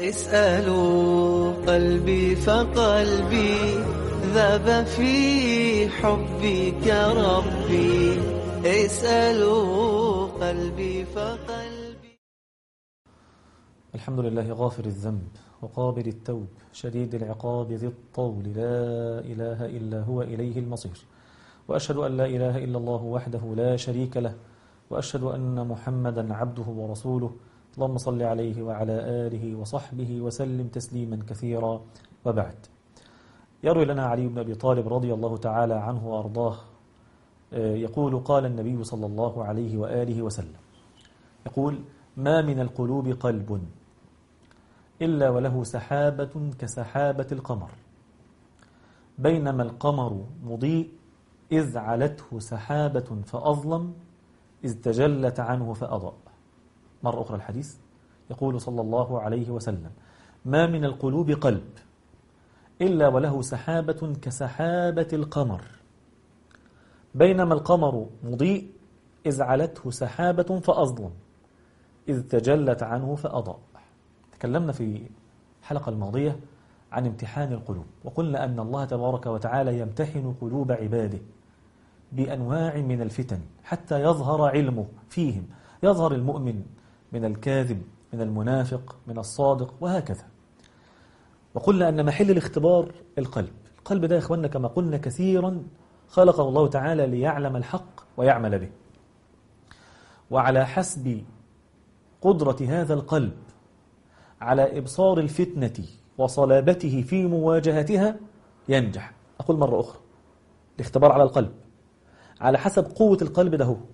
اسألوا قلبي فقلبي ذاب في حبك ربي اسألوا قلبي فقلبي الحمد لله غافر الذنب وقابل التوب شديد العقاب ذي الطول لا إله إلا هو إليه المصير وأشهد أن لا إله إلا الله وحده لا شريك له وأشهد أن محمدا عبده ورسوله اللهم صل عليه وعلى آله وصحبه وسلم تسليما كثيرا وبعد يروي لنا علي بن أبي طالب رضي الله تعالى عنه وأرضاه يقول قال النبي صلى الله عليه وآله وسلم يقول ما من القلوب قلب إلا وله سحابة كسحابة القمر بينما القمر مضيء إذ علته سحابة فأظلم إذ تجلت عنه فأضاء مرة أخرى الحديث يقول صلى الله عليه وسلم ما من القلوب قلب إلا وله سحابة كسحابة القمر بينما القمر مضيء إذ علته سحابة فأظلم إذ تجلت عنه فأضاء تكلمنا في الحلقة الماضية عن امتحان القلوب وقلنا أن الله تبارك وتعالى يمتحن قلوب عباده بأنواع من الفتن حتى يظهر علمه فيهم يظهر المؤمن من الكاذب من المنافق من الصادق وهكذا وقلنا أن محل الاختبار القلب القلب ده يا إخواننا كما قلنا كثيرا خلقه الله تعالى ليعلم الحق ويعمل به وعلى حسب قدرة هذا القلب على إبصار الفتنة وصلابته في مواجهتها ينجح أقول مرة أخرى الاختبار على القلب على حسب قوة القلب ده هو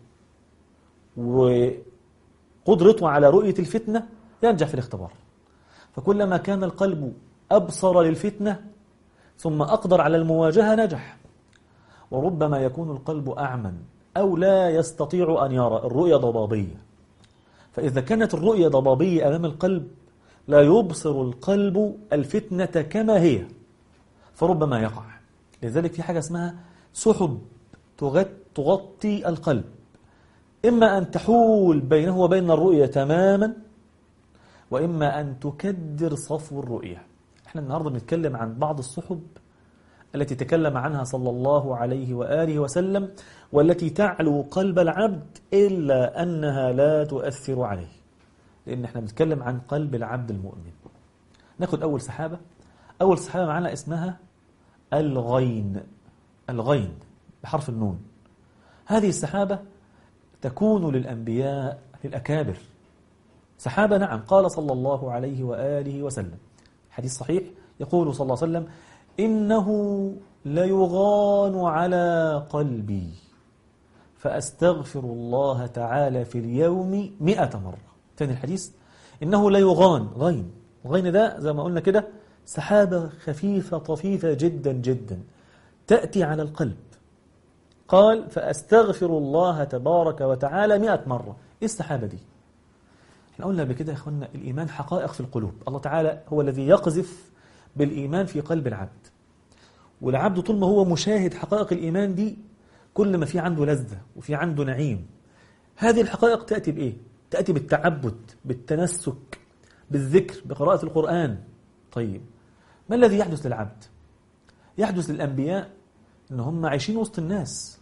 وقدرته على رؤية الفتنة ينجح في الاختبار فكلما كان القلب أبصر للفتنة ثم أقدر على المواجهة نجح وربما يكون القلب أعمى أو لا يستطيع أن يرى الرؤية ضبابية فإذا كانت الرؤية ضبابية أمام القلب لا يبصر القلب الفتنة كما هي فربما يقع لذلك في حاجة اسمها سحب تغطي القلب إما أن تحول بينه وبين الرؤية تماما وإما أن تكدر صفو الرؤية احنا النهاردة بنتكلم عن بعض السحب التي تكلم عنها صلى الله عليه وآله وسلم والتي تعلو قلب العبد إلا أنها لا تؤثر عليه لأن احنا بنتكلم عن قلب العبد المؤمن ناخد أول سحابة أول سحابة معنا اسمها الغين الغين بحرف النون هذه السحابة تكون للأنبياء للأكابر سحابة نعم قال صلى الله عليه وآله وسلم حديث صحيح يقول صلى الله عليه وسلم إنه ليغان على قلبي فأستغفر الله تعالى في اليوم مئة مرة ثاني الحديث إنه ليغان غين غين ده زي ما قلنا كده سحابة خفيفة طفيفة جدا جدا تأتي على القلب قال فأستغفر الله تبارك وتعالى مئة مرة إيه السحابة دي احنا قلنا بكده يا إخوانا الإيمان حقائق في القلوب الله تعالى هو الذي يقذف بالإيمان في قلب العبد والعبد طول ما هو مشاهد حقائق الإيمان دي كل ما في عنده لذة وفي عنده نعيم هذه الحقائق تأتي بإيه؟ تأتي بالتعبد بالتنسك بالذكر بقراءة القرآن طيب ما الذي يحدث للعبد؟ يحدث للأنبياء إن هم عايشين وسط الناس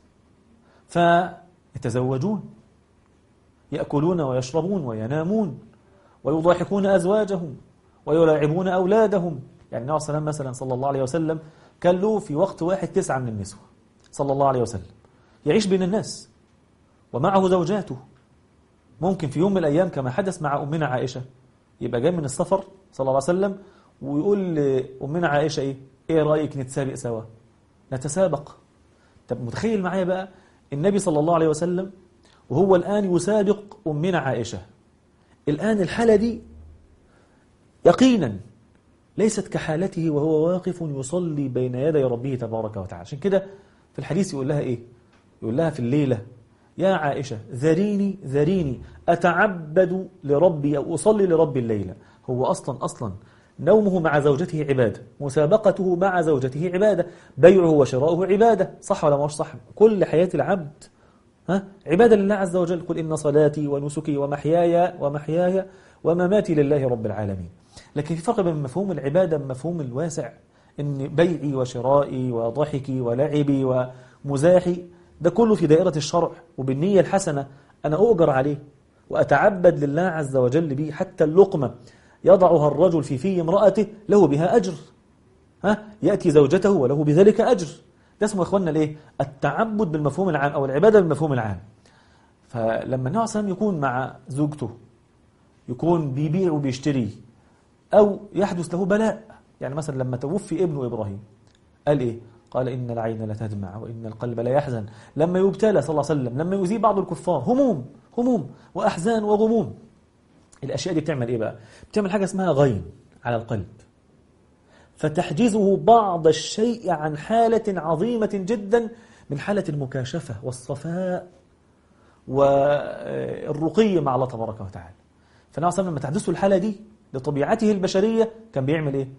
فيتزوجون يأكلون ويشربون وينامون ويضاحكون أزواجهم ويلاعبون أولادهم يعني النبي صلى مثلا صلى الله عليه وسلم كان له في وقت واحد تسعة من النسوة صلى الله عليه وسلم يعيش بين الناس ومعه زوجاته ممكن في يوم من الأيام كما حدث مع أمنا عائشة يبقى جاي من السفر صلى الله عليه وسلم ويقول لأمنا عائشة إيه إيه رأيك نتسابق سوا نتسابق طب متخيل معايا بقى النبي صلى الله عليه وسلم وهو الآن يسابق أمنا عائشة الآن الحالة دي يقينا ليست كحالته وهو واقف يصلي بين يدي ربه تبارك وتعالى عشان كده في الحديث يقول لها إيه يقول لها في الليلة يا عائشة ذريني ذريني أتعبد لربي أو أصلي لربي الليلة هو أصلا أصلا نومه مع زوجته عبادة مسابقته مع زوجته عبادة بيعه وشراؤه عبادة صح ولا مش صح كل حياة العبد ها عبادة لله عز وجل قل إن صلاتي ونسكي ومحياي ومحياي ومماتي لله رب العالمين لكن في فرق بين مفهوم العبادة ومفهوم الواسع إن بيعي وشرائي وضحكي ولعبي ومزاحي ده كله في دائرة الشرع وبالنية الحسنة أنا أؤجر عليه وأتعبد لله عز وجل به حتى اللقمة يضعها الرجل في في امرأته له بها أجر ها يأتي زوجته وله بذلك أجر ده اسمه يا إخواننا الإيه؟ التعبد بالمفهوم العام أو العبادة بالمفهوم العام فلما النبي صلى الله يكون مع زوجته يكون بيبيع وبيشتري أو يحدث له بلاء يعني مثلا لما توفي ابنه إبراهيم قال إيه؟ قال إن العين لتدمع وإن القلب لا يحزن لما يبتلى صلى الله عليه وسلم لما يذيب بعض الكفار هموم هموم وأحزان وغموم الأشياء دي بتعمل إيه بقى؟ بتعمل حاجة اسمها غين على القلب فتحجزه بعض الشيء عن حالة عظيمة جدا من حالة المكاشفة والصفاء والرقي مع الله تبارك وتعالى فالنبي صلى لما تحدثه الحالة دي لطبيعته البشرية كان بيعمل إيه؟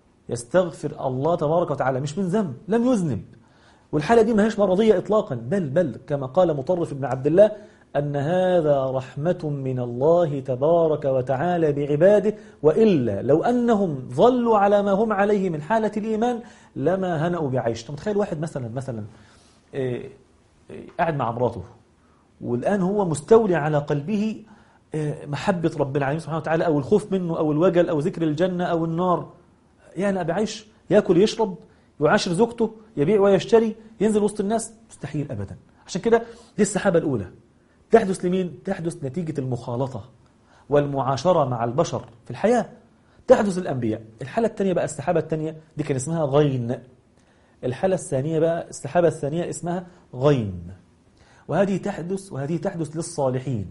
يستغفر الله تبارك وتعالى مش من ذنب لم يذنب والحالة دي ما هيش مرضية إطلاقا بل بل كما قال مطرف بن عبد الله أن هذا رحمة من الله تبارك وتعالى بعباده وإلا لو أنهم ظلوا على ما هم عليه من حالة الإيمان لما هنأوا بعيش طب تخيل واحد مثلا مثلا إيه إيه قاعد مع مراته والآن هو مستولي على قلبه إيه محبة رب العالمين سبحانه وتعالى أو الخوف منه أو الوجل أو ذكر الجنة أو النار يعني بعيش يأكل يشرب يعاشر زوجته يبيع ويشتري ينزل وسط الناس مستحيل أبدا عشان كده دي السحابة الأولى تحدث لمين؟ تحدث نتيجة المخالطة والمعاشرة مع البشر في الحياة تحدث الأنبياء الحالة الثانية بقى السحابة الثانية دي كان اسمها غين الحالة الثانية بقى السحابة الثانية اسمها غيم وهذه تحدث وهذه تحدث للصالحين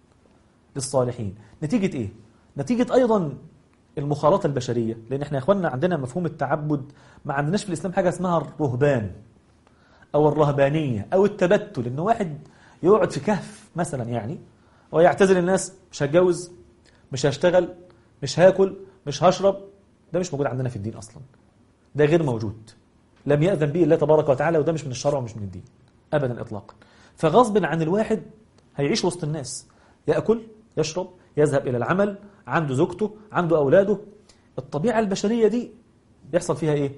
للصالحين نتيجة إيه؟ نتيجة أيضا المخالطة البشرية لأن احنا يا إخواننا عندنا مفهوم التعبد ما عندناش في الإسلام حاجة اسمها الرهبان أو الرهبانية أو التبتل إنه واحد يقعد في كهف مثلا يعني ويعتزل الناس مش هتجوز مش هشتغل مش هاكل مش هشرب ده مش موجود عندنا في الدين أصلا ده غير موجود لم يأذن به الله تبارك وتعالى وده مش من الشرع ومش من الدين أبدا إطلاقا فغصب عن الواحد هيعيش وسط الناس يأكل يشرب يذهب إلى العمل عنده زوجته عنده أولاده الطبيعة البشرية دي يحصل فيها إيه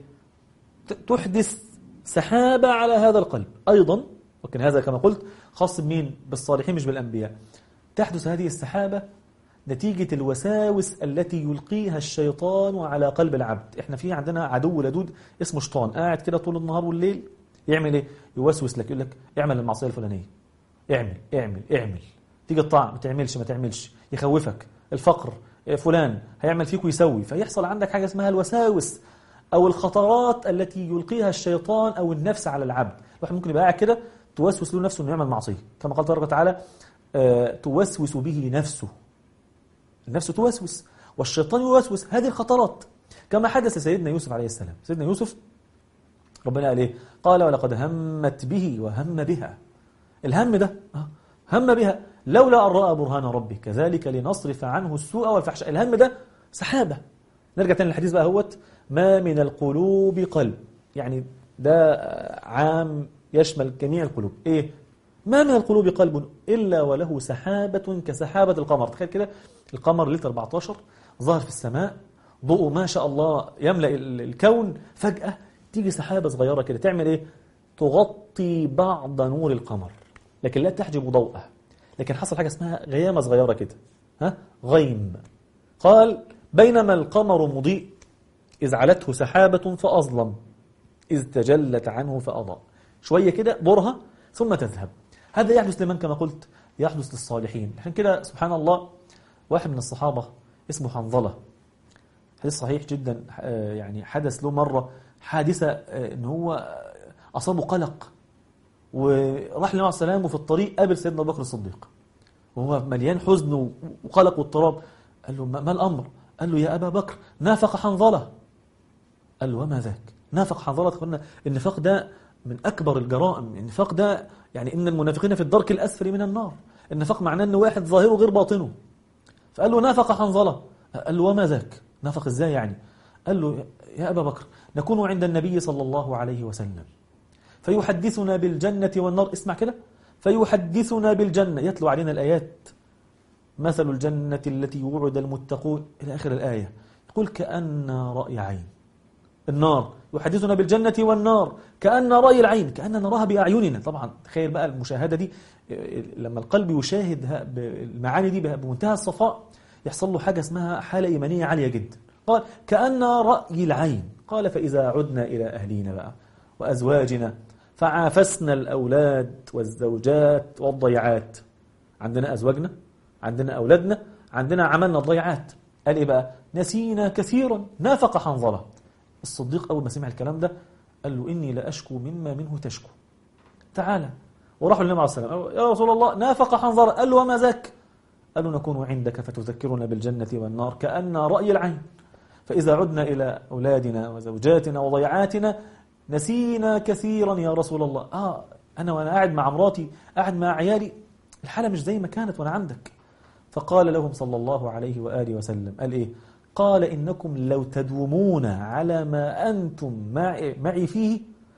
تحدث سحابة على هذا القلب أيضا ولكن هذا كما قلت خاص بمين بالصالحين مش بالأنبياء تحدث هذه السحابة نتيجة الوساوس التي يلقيها الشيطان على قلب العبد احنا في عندنا عدو لدود اسمه شيطان قاعد كده طول النهار والليل يعمل ايه يوسوس لك يقول لك اعمل المعصية الفلانية اعمل اعمل اعمل تيجي الطاعة ما تعملش ما تعملش يخوفك الفقر فلان هيعمل فيك ويسوي فيحصل عندك حاجة اسمها الوساوس أو الخطرات التي يلقيها الشيطان أو النفس على العبد الواحد ممكن يبقى قاعد كده توسوس له نفسه انه يعمل معصيه كما قال تبارك وتعالى آه توسوس به نفسه النفس توسوس والشيطان يوسوس هذه الخطرات كما حدث لسيدنا يوسف عليه السلام سيدنا يوسف ربنا قال ايه قال ولقد همت به وهم بها الهم ده هم بها لولا أن رأى برهان ربه كذلك لنصرف عنه السوء والفحشاء الهم ده سحابة نرجع تاني للحديث بقى هوت ما من القلوب قلب يعني ده عام يشمل جميع القلوب إيه؟ ما من القلوب قلب إلا وله سحابة كسحابة القمر تخيل كده القمر ليلة 14 ظهر في السماء ضوء ما شاء الله يملأ الكون فجأة تيجي سحابة صغيرة كده تعمل إيه؟ تغطي بعض نور القمر لكن لا تحجب ضوءه لكن حصل حاجة اسمها غيامة صغيرة كده ها؟ غيم قال بينما القمر مضيء إذ علته سحابة فأظلم إذ تجلت عنه فأضاء شوية كده برهة ثم تذهب هذا يحدث لمن كما قلت يحدث للصالحين عشان كده سبحان الله واحد من الصحابة اسمه حنظلة حديث صحيح جدا يعني حدث له مرة حادثة ان هو أصابه قلق وراح للنبي عليه السلام وفي الطريق قابل سيدنا أبو بكر الصديق وهو مليان حزن وقلق واضطراب قال له ما الأمر قال له يا أبا بكر نافق حنظلة قال له وما ذاك نافق حنظلة قلنا النفاق ده من أكبر الجرائم النفاق ده يعني إن المنافقين في الدرك الأسفل من النار النفاق معناه أن واحد ظاهره غير باطنه فقال له نافق حنظلة قال له وما ذاك نافق إزاي يعني قال له يا أبا بكر نكون عند النبي صلى الله عليه وسلم فيحدثنا بالجنة والنار اسمع كده فيحدثنا بالجنة يتلو علينا الآيات مثل الجنة التي وعد المتقون إلى آخر الآية تقول كأن رأي عين النار يحدثنا بالجنة والنار كأن رأي العين كأن نراها بأعيننا طبعا تخيل بقى المشاهدة دي لما القلب يشاهد المعاني دي بمنتهى الصفاء يحصل له حاجة اسمها حالة إيمانية عالية جدا قال كأن رأي العين قال فإذا عدنا إلى أهلينا بقى وأزواجنا فعافسنا الأولاد والزوجات والضيعات عندنا أزواجنا عندنا أولادنا عندنا عملنا الضيعات قال إيه بقى نسينا كثيرا نافق حنظلة الصديق أول ما سمع الكلام ده قال له إني لأشكو مما منه تشكو تعالى وراحوا للنبي عليه الصلاة والسلام يا رسول الله نافق حنظلة قال له وما ذاك قالوا نكون عندك فتذكرنا بالجنة والنار كأن رأي العين فإذا عدنا إلى أولادنا وزوجاتنا وضيعاتنا نسينا كثيرا يا رسول الله آه أنا وأنا قاعد مع مراتي قاعد مع عيالي الحالة مش زي ما كانت وأنا عندك فقال لهم صلى الله عليه وآله وسلم قال إيه قال إنكم لو تدومون على ما أنتم معي, معي فيه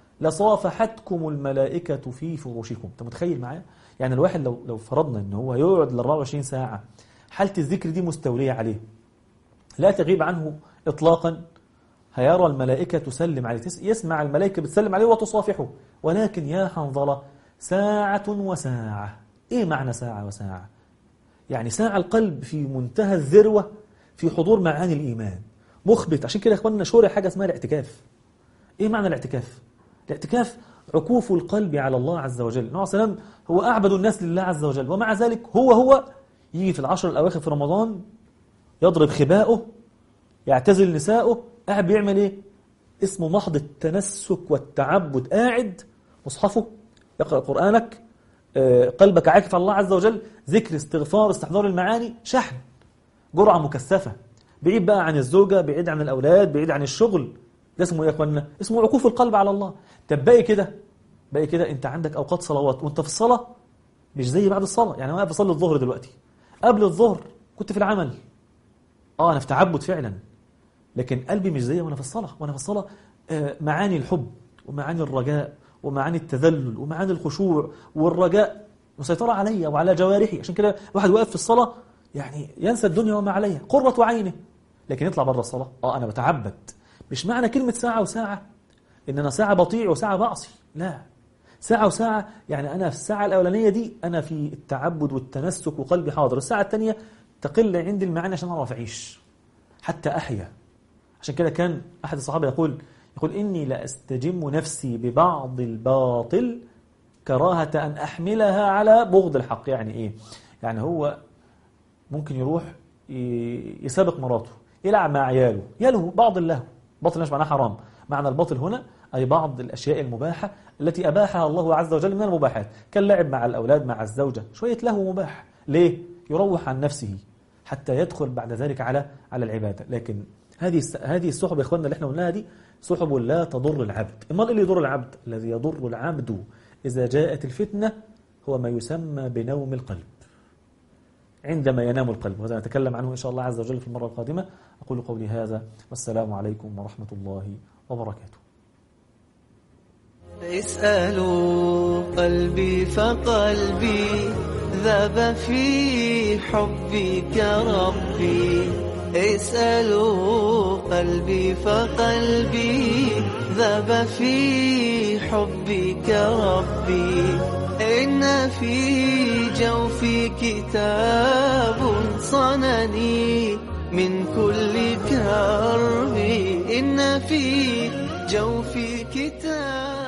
لصافحتكم الملائكة في فروشكم أنت متخيل معايا يعني الواحد لو لو فرضنا ان هو يقعد ل 24 ساعة حالة الذكر دي مستولية عليه لا تغيب عنه إطلاقا هيرى الملائكة تسلم عليه يسمع الملائكة بتسلم عليه وتصافحه ولكن يا حنظلة ساعة وساعة إيه معنى ساعة وساعة يعني ساعة القلب في منتهى الذروة في حضور معاني الإيمان مخبت عشان كده يا اخواننا شورع حاجة اسمها الاعتكاف إيه معنى الاعتكاف الاعتكاف عكوف القلب على الله عز وجل النبي عليه السلام هو أعبد الناس لله عز وجل ومع ذلك هو هو يجي في العشر الأواخر في رمضان يضرب خباءه يعتزل نساءه قاعد بيعمل ايه اسمه محض التنسك والتعبد قاعد مصحفه يقرأ قرآنك قلبك عاكف على الله عز وجل ذكر استغفار استحضار المعاني شحن جرعة مكثفة بعيد بقى عن الزوجة بعيد عن الأولاد بعيد عن الشغل ده اسمه ايه يا اخوانا اسمه عكوف القلب على الله طب باقي كده باقي كده انت عندك اوقات صلوات وانت في الصلاه مش زي بعد الصلاه يعني انا واقف اصلي الظهر دلوقتي قبل الظهر كنت في العمل اه انا في تعبد فعلا لكن قلبي مش زي وانا في الصلاه وانا في الصلاه آه معاني الحب ومعاني الرجاء ومعاني التذلل ومعاني الخشوع والرجاء مسيطره عليا وعلى جوارحي عشان كده واحد واقف في الصلاه يعني ينسى الدنيا وما عليها قرة عينه لكن يطلع بره الصلاه اه انا بتعبد مش معنى كلمة ساعة وساعة إن أنا ساعة بطيع وساعة بعصي لا ساعة وساعة يعني أنا في الساعة الأولانية دي أنا في التعبد والتنسك وقلبي حاضر الساعة الثانية تقل عندي المعاني عشان أعرف أعيش حتى أحيا عشان كده كان أحد الصحابة يقول يقول إني لأستجم نفسي ببعض الباطل كراهة أن أحملها على بغض الحق يعني إيه يعني هو ممكن يروح يسابق مراته يلعب مع عياله يلهو بعض اللهو باطل مش معناه حرام معنى الباطل هنا أي بعض الأشياء المباحة التي أباحها الله عز وجل من المباحات كاللعب مع الأولاد مع الزوجة شوية له مباح ليه؟ يروح عن نفسه حتى يدخل بعد ذلك على على العبادة لكن هذه هذه السحب يا اخواننا اللي احنا قلناها دي سحب لا تضر العبد امال ايه اللي يضر العبد الذي يضر العبد اذا جاءت الفتنه هو ما يسمى بنوم القلب عندما ينام القلب وهذا نتكلم عنه ان شاء الله عز وجل في المره القادمه اقول قولي هذا والسلام عليكم ورحمه الله وبركاته اسألوا قلبي فقلبي ذاب في حبك ربي اسألوا قلبي فقلبي ذاب في حبك ربي إن في جوفي كتاب صنني من كل كرب إن في جوفي كتاب